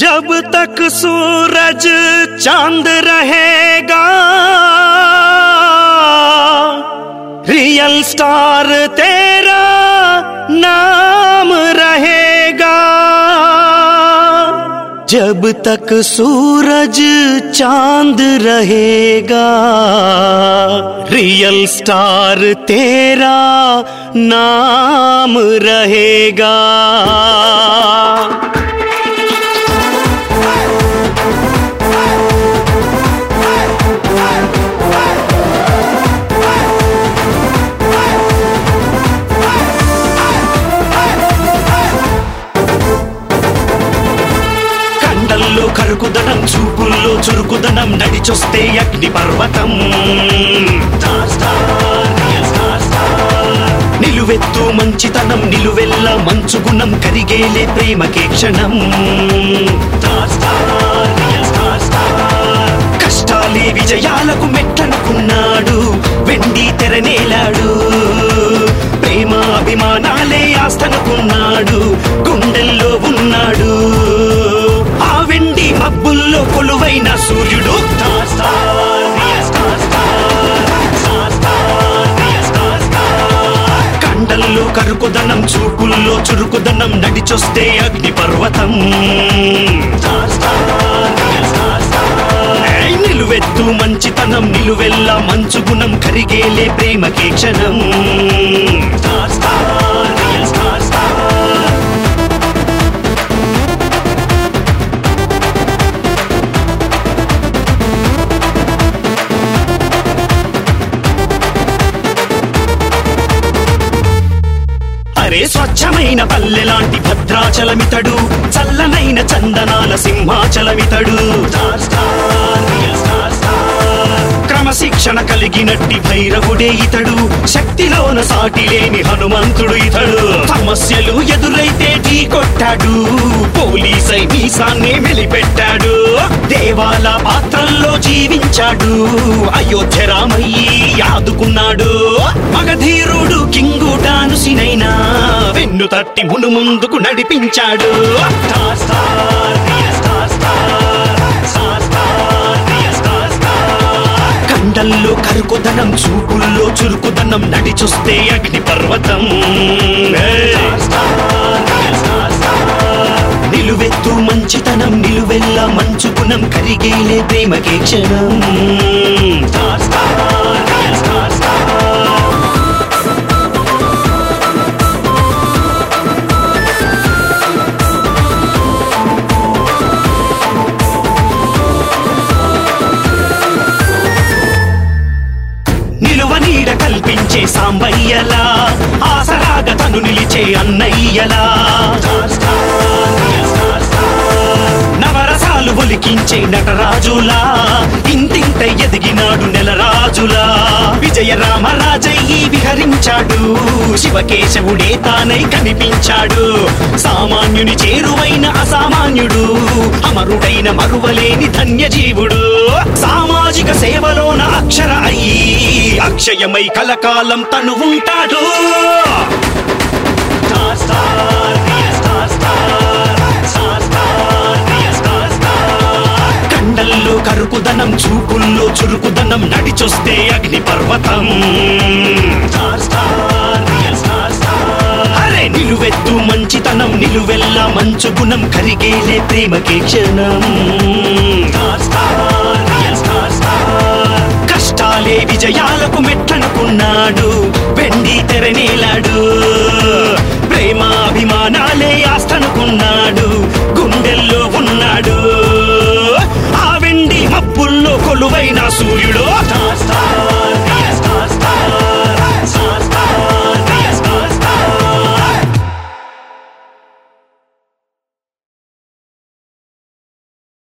जब तक सूरज चांद रहेगा रियल स्टार तेरा नाम रहेगा जब तक सूरज चांद रहेगा रियल स्टार तेरा नाम रहेगा కండల్లో కరుకుదనం చూపుల్లో చురుకుదనం నడిచొస్తే అగ్ని పర్వతం star star, real star star. నిలువెత్తు మంచితనం నిలువెల్ల మంచు గుణం కరిగేలే ప్రేమకే క్షణం star star, real star star. కష్టాలే విజయాలకు మెట్టనుకున్నాడు వెండి తెరనేలాడు ప్రేమ అభిమానాలే ఆస్తనుకున్నాడు గుండెల్లో ఉన్నాడు ఆ వెండి మబ్బుల్లో కొలువైన సూర్యుడు star star, real star star. Star star, real star star. కండల్లో కరుకుదనం చూపుల్లో చురుకుదనం నడిచొస్తే అగ్ని పర్వతం star star, real star star. ఏయ్ నిలువెత్తు మంచితనం నిలువెల్ల మంచు గుణం కరిగేలే ప్రేమకే క్షణం star star, real star star. అరే స్వచ్ఛమైన పల్లెలాంటి భద్రాచలమితడు చల్లనైన చందనాల సింహాచలమితడు star star, real star star. క్రమశిక్షణ కలిగినట్టి భైరవుడే ఇతడు శక్తిలోన సాటి లేని హనుమంతుడు ఇతడు సమస్యలు ఎదురైతే ఢీ కొట్టాడు పోలీసై మీసాన్నే మెలిపెట్టాడు దేవాల పాత్రల్లో జీవించాడు అయోధ్య రామయ్యి ఆదుకున్నాడు మగధీరుడు కింగుటానుసినైనా వెన్ను తట్టి మును ముందుకు నడిపించాడు star star, real star star. Star star, real star star. కండల్లో కరుకుదనం చూపుల్లో చురుకుదనం నడిచొస్తే అగ్ని పర్వతం star star, real star star. నిలువెత్తు మంచితనం నిలువెల్ల మంచు గుణం కరిగేలే ప్రేమకే క్షణం star star, real star star. నిలువ నీడ కల్పించే సాంబయ్యలా ఆసరాగా తను నిలిచే అన్నయ్యలా నవరసాలు ఒలికించే నటరాజులా ఇంతింత ఎదిగినాడు నెలరాజులా విజయ రామరాజయ్యి విహరించాడు శివకేశవుడే తానై కనిపించాడు సామాన్యుని చేరువైన అసామాన్యుడు అమరుడైన మరువలేని ధన్యజీవుడు సామాజిక సేవలోన అక్షర అయ్యి అక్షయమై కలకాలం తను ఉంటాడు star star, real star star. Star star, real star star. కండల్లో కరుకుదనం చూపుల్లో చురుకుదనం నడిచొస్తే అగ్ని పర్వతం star star, real star star. అరే నిలువెత్తు మంచితనం నిలువెల్ల మంచు గుణం కరిగేలే ప్రేమకే క్షణం star star, real star star. కష్టాలే విజయాలకు మెట్టనుకున్నాడు వెండి తెరనేలాడు ప్రేమాభిమానాలే ఆస్తనుకున్నాడు గుండెల్లో ఉన్నాడు ఆ వెండి మబ్బుల్లో కొలువైన సూర్యుడు